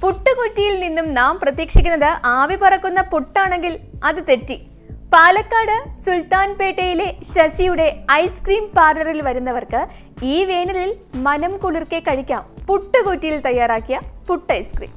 പുട്ടുകുറ്റിയിൽ നിന്നും നാം പ്രതീക്ഷിക്കുന്നത് ആവി പറക്കുന്ന പുട്ടാണെങ്കിൽ അത് തെറ്റി പാലക്കാട് സുൽത്താൻപേട്ടയിലെ ശശിയുടെ ഐസ്ക്രീം പാർലറിൽ വരുന്നവർക്ക് ഈ വേനലിൽ മനം കുളിർക്കെ കഴിക്കാം പുട്ടുകുറ്റിയിൽ തയ്യാറാക്കിയ പുട്ട് ഐസ്ക്രീം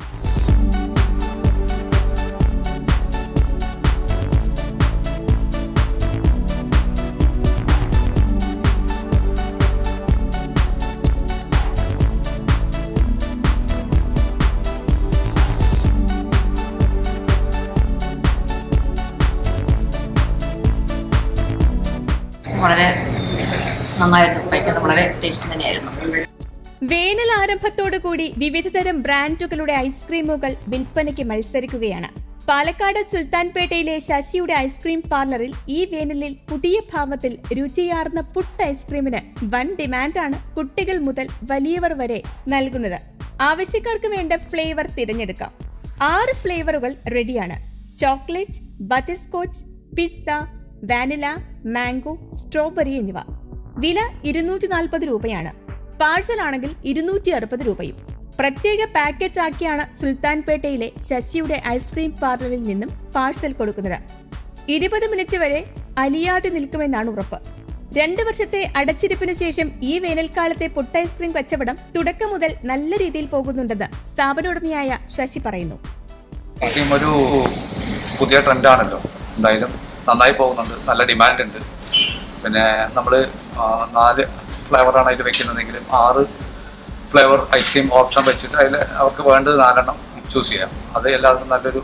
വളരെ നന്നായിരുന്നു കഴിക്കുന്നത് വളരെ ടേസ്റ്റ് തന്നെയായിരുന്നു വേനൽ ആരംഭത്തോടുകൂടി വിവിധതരം ബ്രാൻഡുകളുടെ ഐസ്ക്രീമുകൾ വിൽപ്പനയ്ക്ക് മത്സരിക്കുകയാണ് പാലക്കാട് സുൽത്താൻപേട്ടയിലെ ശശിയുടെ ഐസ്ക്രീം പാർലറിൽ ഈ വേനലിൽ പുതിയ ഭാവത്തിൽ രുചിയാർന്ന പുട്ട് ഐസ്ക്രീമിന് വൻ ഡിമാൻഡാണ് കുട്ടികൾ മുതൽ വലിയവർ വരെ നൽകുന്നത് ആവശ്യക്കാർക്ക് വേണ്ട ഫ്ലേവർ തിരഞ്ഞെടുക്കാം ആറ് ഫ്ലേവറുകൾ റെഡിയാണ് ചോക്ലേറ്റ് ബട്ടർസ്കോച്ച് പിസ്ത വാനില മാംഗോ സ്ട്രോബെറി എന്നിവ വില ഇരുന്നൂറ്റി നാൽപ്പത് രൂപയാണ് പാഴ്സൽ ആണെങ്കിൽ ഇരുന്നൂറ്റി അറുപത് രൂപയും പ്രത്യേക പാക്കറ്റ് ആക്കിയാണ് സുൽത്താൻപേട്ടയിലെ ശശിയുടെ ഐസ്ക്രീം പാർലറിൽ നിന്നും പാഴ്സൽ കൊടുക്കുന്നത് ഇരുപത് മിനിറ്റ് വരെ അലിയാതെ നിൽക്കുമെന്നാണ് ഉറപ്പ് രണ്ടു വർഷത്തെ അടച്ചിരിപ്പിനു ശേഷം ഈ വേനൽക്കാലത്തെ പുട്ട് ഐസ്ക്രീം കച്ചവടം തുടക്കം മുതൽ നല്ല രീതിയിൽ പോകുന്നുണ്ടെന്ന് സ്ഥാപന ഉടമയായ ശശി പറയുന്നു ഐസ്ക്രീം ഒരു പുതിയ ട്രെൻഡാണല്ലോ എന്തായാലും നന്നായി പോകുന്നുണ്ട് നല്ല ഡിമാൻഡ് ഉണ്ട് പിന്നെ നമ്മൾ നാല് ഫ്ലേവറാണ് അതിൽ വെക്കുന്നതെങ്കിലും ആറ് ഫ്ലേവർ ഐസ്ക്രീം ഓപ്ഷൻ വെച്ചിട്ട് അതിൽ അവർക്ക് വേണ്ടത് നാലെണ്ണം ചൂസ് ചെയ്യാം അത് എല്ലാവർക്കും നല്ലൊരു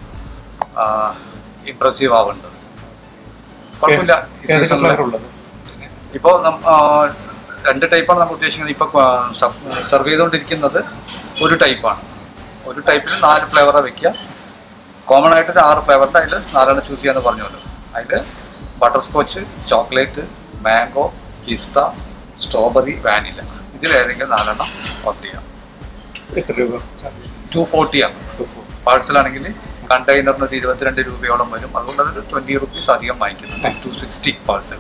ഇമ്പ്രസീവ് ആവുന്നുണ്ട് കുഴപ്പമില്ല ഈ സീസണില് ഇപ്പോൾ രണ്ട് ടൈപ്പാണ് നമ്മൾ ഉദ്ദേശിക്കുന്നത് ഇപ്പോൾ സെർവ് ചെയ്തുകൊണ്ടിരിക്കുന്നത് ഒരു ടൈപ്പാണ് ഒരു ടൈപ്പിൽ നാല് ഫ്ലേവറാണ് വെക്കുക കോമൺ ആയിട്ട് ഒരു ആറ് ഫ്ലേവറിൻ്റെ അതിൽ നാലെണ്ണം ചൂസ് ചെയ്യാന്ന് പറഞ്ഞല്ലോ അതിൽ ബട്ടർ സ്കോച്ച് ചോക്ലേറ്റ് മാംഗോ പിസ്ത സ്ട്രോബെറി വാനില ഇതിലേതെങ്കിലും നാലെണ്ണം ഓർഡർ ചെയ്യാം എത്ര രൂപ ടു ഫോർട്ടിയാണ് പാഴ്സലാണെങ്കിൽ കണ്ടെയ്നറിന് ഒരു ഇരുപത്തിരണ്ട് രൂപയോളം വരും അതുകൊണ്ട് അതൊരു ട്വൻറ്റി റുപ്പീസ് അധികം വാങ്ങിക്കുന്നുണ്ട് ടു സിക്സ്റ്റി പാഴ്സൽ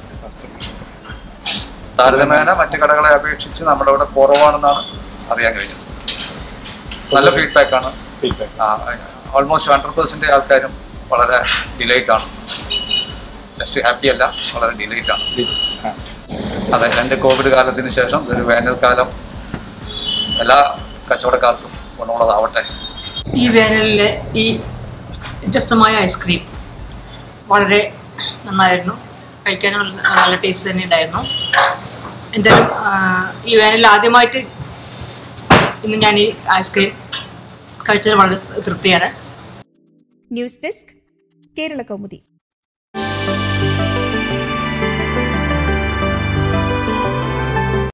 താരതമ്യേന മറ്റു കടകളെ അപേക്ഷിച്ച് നമ്മുടെ ഇവിടെ കുറവാണെന്നാണ് അറിയാൻ കഴിഞ്ഞത് നല്ല ഫീഡ്ബാക്കാണ് ഫീഡ്ബാക്ക് ഓൾമോസ്റ്റ് ഹൺഡ്രഡ് പെർസെൻറ്റ് ആൾക്കാരും വളരെ ഡിലൈറ്റ് ആണ് ജസ്റ്റ് ഹാപ്പി അല്ല വളരെ ഡിലൈറ്റ് ആണ് അതെ രണ്ട് കോവിഡ് കാലത്തിന് ശേഷം ഒരു വേനൽക്കാലം എല്ലാ കച്ചവടക്കാർക്കും ഗുണമുള്ളതാവട്ടെ ഈ വേനലിലെ ഈ വ്യത്യസ്തമായ ഐസ്ക്രീം വളരെ നന്നായിരുന്നു കഴിക്കാനും നല്ല- നല്ല ടേസ്റ്റ് തന്നെ ഉണ്ടായിരുന്നു എന്തായാലും ആ, ഈ വേനലിൽ ആദ്യമായിട്ട് ഇന്ന് ഞാൻ ഈ ഐസ്ക്രീം കഴിച്ചത് വളരെ തൃപ്തിയാണ് ന്യൂസ് ഡെസ്ക് കേരള കൗമുദി